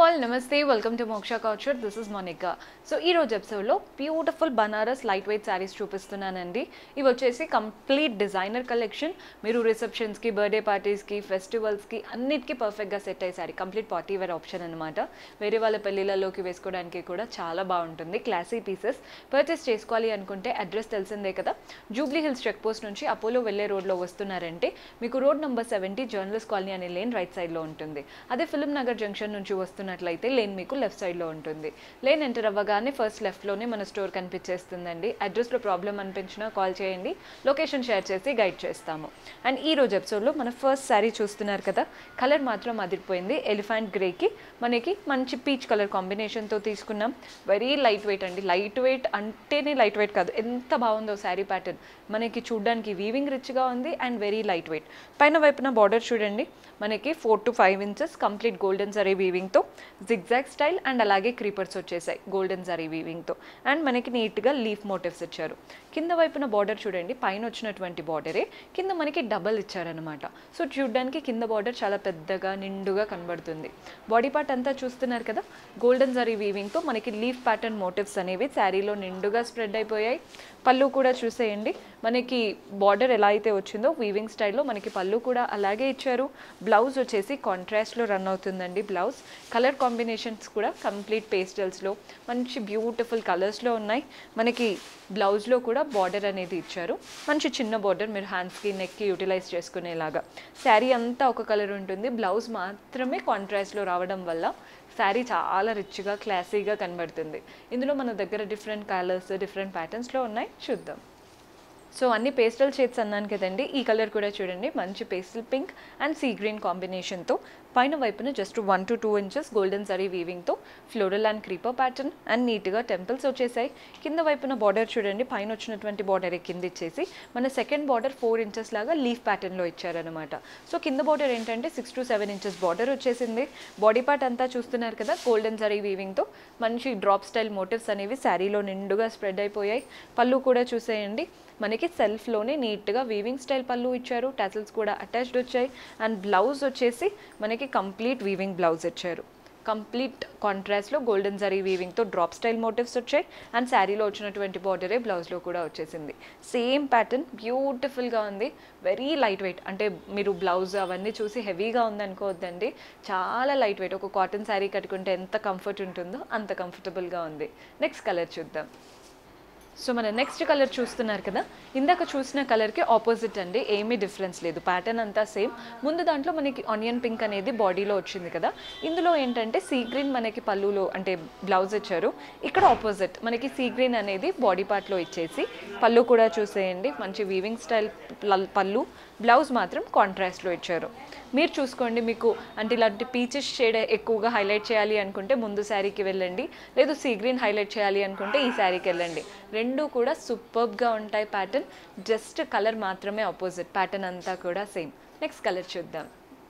all నమస్తే welcome to Moksha couture this is Monika so ఈ రోజు ఎపిసోడ్లో beautiful Banaras light weight saris చూపిస్తున్నానండి ఇవి వచ్చేసి కంప్లీట్ డిజైనర్ కలెక్షన్ మీరు రిసెప్షన్స్కి బర్త్డే పార్టీస్కి ఫెస్టివల్స్కి అన్నిటికీ పర్ఫెక్ట్గా సెట్ అయ్యే sari complete party wear option అనమాట వేరే వాళ్ళ పెళ్ళిళ్ళలోకి వేసుకోవడానికి కూడా చాలా బాగుంటుంది క్లాసీ పీసెస్ పర్చేస్ చేసుకోవాలి అనుకుంటే అడ్రస్ తెలిసిందే కదా జూబ్లీ హిల్స్ చెక్ పోస్ట్ నుంచి అపోలో వెళ్ళే రోడ్లో వస్తున్నారంటే మీకు road number seventy Journalist Colony అనే లేన్ రైట్ సైడ్లో ఉంటుంది అదే ఫిల్మ్ నగర్ జంక్షన్ నుంచి వస్తున్నట్లయితే లేన్ మీకు లెఫ్ట్ సైడ్లో ఉంటుంది లేన్ ఎంటర్ అవ్వగానే ఫస్ట్ లెఫ్ట్లోనే మన స్టోర్ కనిపించేస్తుందండి అడ్రస్లో ప్రాబ్లం అనిపించినా కాల్ చేయండి లొకేషన్ షేర్ చేసి గైడ్ చేస్తాము అండ్ ఈ రోజు ఎపిసోడ్లో మన ఫస్ట్ శారీ చూస్తున్నారు కదా కలర్ మాత్రం అదిరిపోయింది ఎలిఫెంట్ గ్రేకి మనకి మంచి పీచ్ కలర్ కాంబినేషన్తో తీసుకున్నాం వెరీ లైట్ వెయిట్ అండి లైట్ వెయిట్ అంటేనే లైట్ వెయిట్ కాదు ఎంత బాగుందో శారీ ప్యాటర్న్ మనకి చూడడానికి వీవింగ్ రిచ్గా ఉంది అండ్ వెరీ లైట్ వెయిట్ పైన వైపున బార్డర్ చూడండి మనకి four to five inches complete golden zari వీవింగ్తో జిగ్జాగ్ స్టైల్ అండ్ అలాగే క్రీపర్స్ వచ్చేసాయి గోల్డెన్ జరీ వీవింగ్తో అండ్ మనకి నీట్గా లీఫ్ మోటివ్స్ ఇచ్చారు కింద వైపున బార్డర్ చూడండి పైన వచ్చినటువంటి బార్డరే కింద మనకి డబల్ ఇచ్చారనమాట సో చూడడానికి కింద బార్డర్ చాలా పెద్దగా నిండుగా కనబడుతుంది బాడీ పార్ట్ అంతా చూస్తున్నారు కదా గోల్డెన్ జరీ వీవింగ్తో మనకి లీఫ్ ప్యాటర్న్ మోటివ్స్ అనేవి శారీలో నిండుగా స్ప్రెడ్ అయిపోయాయి పళ్ళు కూడా చూసేయండి మనకి బార్డర్ ఎలా అయితే వచ్చిందో వీవింగ్ స్టైల్లో మనకి పళ్ళు కూడా అలాగే ఇచ్చారు బ్లౌజ్ వచ్చేసి కాంట్రాస్ట్లో రన్ అవుతుందండి బ్లౌజ్ కలర్ కాంబినేషన్స్ కూడా కంప్లీట్ పేస్టల్స్లో మంచి బ్యూటిఫుల్ కలర్స్లో ఉన్నాయి మనకి బ్లౌజ్లో కూడా బార్డర్ అనేది ఇచ్చారు మంచి చిన్న బార్డర్ మీరు హ్యాండ్స్కి నెక్కి యూటిలైజ్ చేసుకునేలాగా శారీ అంతా ఒక కలర్ ఉంటుంది బ్లౌజ్ మాత్రమే కాంట్రాస్ట్లో రావడం వల్ల శారీ చాలా రిచ్గా క్లాసీగా కనబడుతుంది ఇందులో మన దగ్గర డిఫరెంట్ కలర్స్ డిఫరెంట్ ప్యాటర్న్స్లో ఉన్నాయి చూద్దాం సో అన్ని పేస్టల్ షేడ్స్ అన్నాను కదండి ఈ కలర్ కూడా చూడండి మంచి pastel pink and sea green కాంబినేషన్తో పైన వైపున just one to two inches golden zari వీవింగ్తో floral and creeper pattern and నీట్గా టెంపుల్స్ వచ్చేసాయి కింద వైపున బార్డర్ చూడండి పైన వచ్చినటువంటి బార్డర్ కింద ఇచ్చేసి మన సెకండ్ బార్డర్ ఫోర్ ఇంచెస్ లాగా లీఫ్ ప్యాటర్న్లో ఇచ్చారనమాట సో కింద బార్డర్ ఏంటంటే six to seven inches border వచ్చేసింది బాడీ పార్ట్ అంతా చూస్తున్నారు కదా గోల్డెన్ సరీ వీవింగ్తో మంచి డ్రాప్ స్టైల్ మోటివ్స్ అనేవి శారీలో నిండుగా స్ప్రెడ్ అయిపోయాయి పళ్ళు కూడా చూసేయండి మనకి సెల్ఫ్లోనే నీట్గా వీవింగ్ స్టైల్ పళ్ళు ఇచ్చారు టాసిల్స్ కూడా అటాచ్డ్ వచ్చాయి అండ్ బ్లౌజ్ వచ్చేసి మనకి కంప్లీట్ వీవింగ్ బ్లౌజ్ ఇచ్చారు కంప్లీట్ కాంట్రాస్ట్లో గోల్డెన్ జరీ వీవింగ్తో డ్రాప్ స్టైల్ మోటివ్స్ వచ్చాయి అండ్ శారీలో వచ్చినటువంటి బార్డరే బ్లౌజ్లో కూడా వచ్చేసింది సేమ్ ప్యాటర్న్ బ్యూటిఫుల్గా ఉంది వెరీ లైట్ వెయిట్ అంటే మీరు బ్లౌజ్ అవన్నీ చూసి హెవీగా ఉంది అనుకోవద్దండి చాలా లైట్ వెయిట్ ఒక కాటన్ శారీ కట్టుకుంటే ఎంత కంఫర్ట్ ఉంటుందో అంత కంఫర్టబుల్గా ఉంది నెక్స్ట్ కలర్ చూద్దాం సో మన నెక్స్ట్ కలర్ చూస్తున్నారు కదా ఇందాక చూసిన కలర్కి ఆపోజిట్ అండి ఏమీ డిఫరెన్స్ లేదు ప్యాటర్న్ అంతా సేమ్ ముందు దాంట్లో మనకి ఆనియన్ పింక్ అనేది బాడీలో వచ్చింది కదా ఇందులో ఏంటంటే సీ గ్రీన్ మనకి పళ్ళులో అంటే బ్లౌజ్ ఇచ్చారు ఇక్కడ ఆపోజిట్ మనకి సీ గ్రీన్ అనేది బాడీ పార్ట్లో ఇచ్చేసి పళ్ళు కూడా చూసేయండి మంచి వీవింగ్ స్టైల్ పళ్ళు బ్లౌజ్ మాత్రం కాంట్రాస్ట్లో ఇచ్చారు మీరు చూసుకోండి మీకు అంటే ఇలాంటి పీచెస్ షేడ్ ఎక్కువగా హైలైట్ చేయాలి అనుకుంటే ముందు శారీకి వెళ్ళండి లేదు సీ గ్రీన్ హైలైట్ చేయాలి అనుకుంటే ఈ శారీకి వెళ్ళండి రెండు కూడా సూపర్బ్గా ఉంటాయి ప్యాటర్న్ జస్ట్ కలర్ మాత్రమే ఆపోజిట్ ప్యాటర్న్ అంతా కూడా సేమ్ నెక్స్ట్ కలర్ చూద్దాం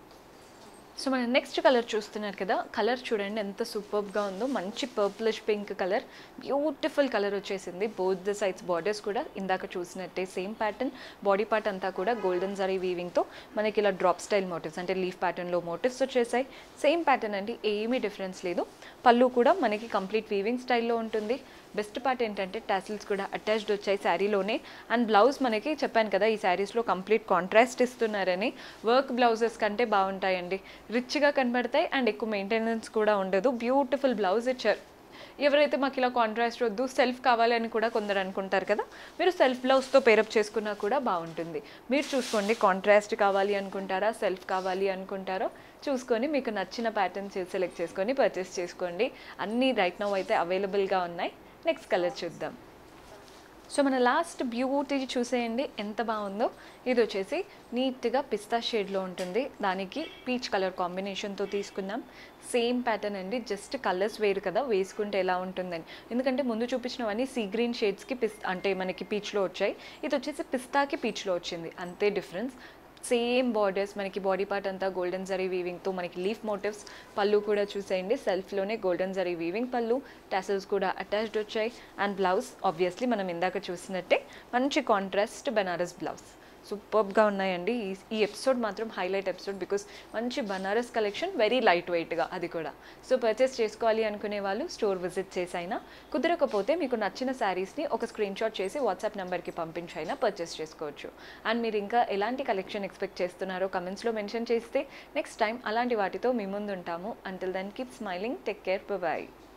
సో మనం నెక్స్ట్ కలర్ చూస్తున్నారు కదా కలర్ చూడండి ఎంత సూపర్గా ఉందో మంచి purplish pink colour beautiful colour వచ్చేసింది బోత్ ద సైడ్స్ బార్డర్స్ కూడా ఇందాక చూసినట్టే సేమ్ ప్యాటర్న్ బాడీ పార్ట్ అంతా కూడా గోల్డెన్ జరీ వీవింగ్తో మనకి ఇలా డ్రాప్ స్టైల్ మోటివ్స్ అంటే లీఫ్ ప్యాటర్న్లో మోటివ్స్ వచ్చేసాయి సేమ్ ప్యాటర్న్ అండి ఏమీ డిఫరెన్స్ లేదు పళ్ళు కూడా మనకి కంప్లీట్ వీవింగ్ స్టైల్లో ఉంటుంది బెస్ట్ పార్ట్ ఏంటంటే టాసిల్స్ కూడా అటాచ్డ్ వచ్చాయి శారీలోనే అండ్ బ్లౌజ్ మనకి చెప్పాను కదా ఈ శారీస్లో కంప్లీట్ కాంట్రాస్ట్ ఇస్తున్నారని వర్క్ బ్లౌజెస్ కంటే బాగుంటాయండి రిచ్గా కనబడతాయి అండ్ ఎక్కువ మెయింటెనెన్స్ కూడా ఉండదు బ్యూటిఫుల్ బ్లౌజ్ ఇచ్చారు ఎవరైతే మాకు ఇలా కాంట్రాస్ట్ వద్దు సెల్ఫ్ కావాలి అని కూడా కొందరు అనుకుంటారు కదా మీరు సెల్ఫ్ బ్లౌజ్తో పేరప్ చేసుకున్నా కూడా బాగుంటుంది మీరు చూసుకోండి కాంట్రాస్ట్ కావాలి అనుకుంటారా సెల్ఫ్ కావాలి అనుకుంటారో చూసుకొని మీకు నచ్చిన ప్యాటర్న్స్ సెలెక్ట్ చేసుకొని పర్చేస్ చేసుకోండి అన్నీ రైట్ నౌ అయితే అవైలబుల్గా ఉన్నాయి నెక్స్ట్ కలర్ చూద్దాం సో మన లాస్ట్ బ్యూటీ చూసేయండి ఎంత బాగుందో ఇది వచ్చేసి నీట్గా పిస్తా షేడ్లో ఉంటుంది దానికి పీచ్ కలర్ కాంబినేషన్తో తీసుకున్నాం సేమ్ ప్యాటర్న్ అండి జస్ట్ కలర్స్ వేరు కదా వేసుకుంటే ఎలా ఉంటుందని ఎందుకంటే ముందు చూపించినవన్నీ సీ గ్రీన్ షేడ్స్కి పిస్ అంటే మనకి పీచ్లో వచ్చాయి ఇది వచ్చేసి పిస్తాకి పీచ్లో వచ్చింది అంతే డిఫరెన్స్ సేమ్ బార్డర్స్ మనకి బాడీ పార్ట్ అంతా గోల్డెన్ జరీ వీవింగ్తో మనకి లీఫ్ మోటివ్స్ పళ్ళు కూడా చూసేయండి సెల్ఫ్లోనే golden zari weaving pallu tassels కూడా అటాచ్డ్ వచ్చాయి అండ్ బ్లౌజ్ ఆబ్వియస్లీ మనం ఇందాక చూసినట్టే మంచి కాంట్రాస్ట్ బెనారస్ బ్లౌజ్ సూపర్గా ఉన్నాయండి ఈ ఈ ఎపిసోడ్ మాత్రం హైలైట్ ఎపిసోడ్ బికాస్ మంచి బనారస్ కలెక్షన్ వెరీ లైట్ వెయిట్గా అది కూడా సో పర్చేస్ చేసుకోవాలి అనుకునే వాళ్ళు స్టోర్ విజిట్ చేసైనా కుదరకపోతే మీకు నచ్చిన శారీస్ని ఒక స్క్రీన్ షాట్ చేసి వాట్సాప్ నెంబర్కి పంపించైనా పర్చేస్ చేసుకోవచ్చు అండ్ మీరు ఇంకా ఎలాంటి కలెక్షన్ ఎక్స్పెక్ట్ చేస్తున్నారో కమెంట్స్లో మెన్షన్ చేస్తే నెక్స్ట్ టైం అలాంటి వాటితో మీ ముందు ఉంటాము until then keep smiling take care bye